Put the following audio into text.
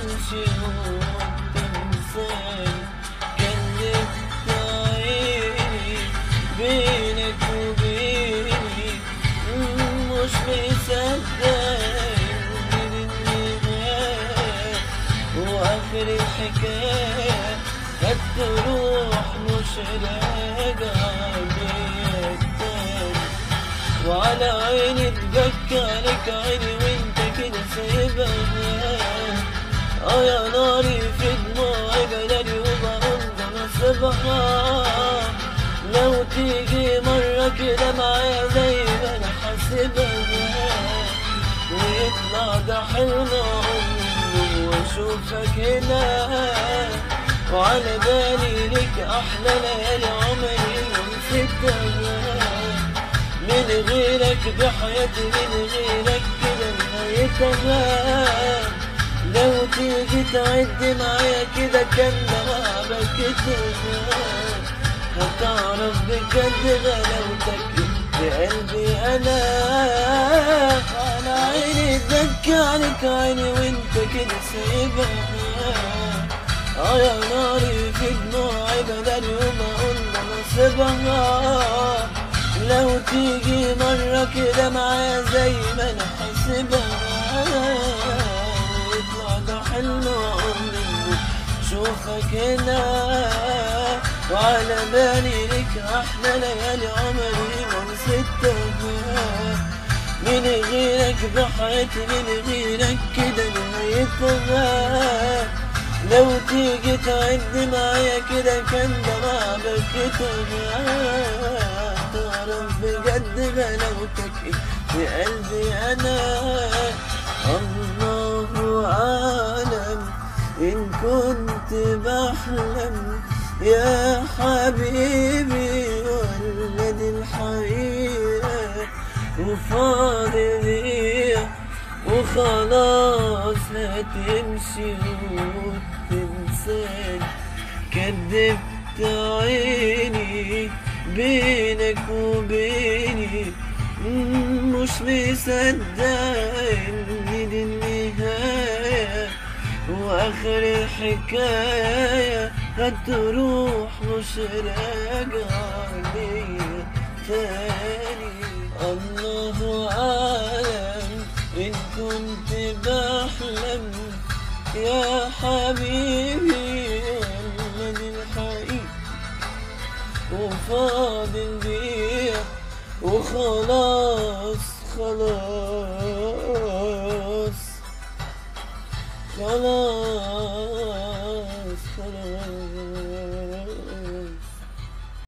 تمشي وتنساني كلفت عيني بينك وبيني مش مصدق إن النهاية وآخر الحكاية هتروح مش راجعة بيا تاني وعلى عيني تبكى عليك عيني وانت كده سايبها اه يا ناري في دموعي بلالي وبقول ده نصيبها لو تيجي مرة كده معايا زي ما انا حاسبها ويطلع ده حلم عمري واشوفك هنا وعلى بالي ليك احلى ليالي عمري ونسيتها من غيرك بحياتي من غيرك كده نهايتها لو تيجي تعد معايا كده كان ده بكتها هتعرف بجد غلاوتك بقلبي انا على عيني تبكي عليك عيني وانت كده سايبها اه يا ناري في دموعي بدل وبقول ده نصيبها لو تيجي مرة كده معايا زي ما انا حاسبها ويطلع ده حلم عمري شوفك هنا وعلى بالي لك احلى ليالي عمري ما نسيتها من غيرك بحياتي من غيرك كده نهايتها لو تيجي تعد معايا كده كان ده ما بكتها تعرف بجد غلاوتك ايه في قلبي انا الله اعلم ان كنت بحلم يا حبيبي ولا دي الحقيقة وفاضي بيا وخلاص هتمشي وتنساني كدبت عيني بينك وبيني مش مصدق ان دي النهاية واخر الحكاية هتروح مش راجعة ليا تاني الله اعلم ان كنت بحلم يا حبيبي ولا دي الحقيقة وفاضل بيا وخلاص خلاص خلاص خلاص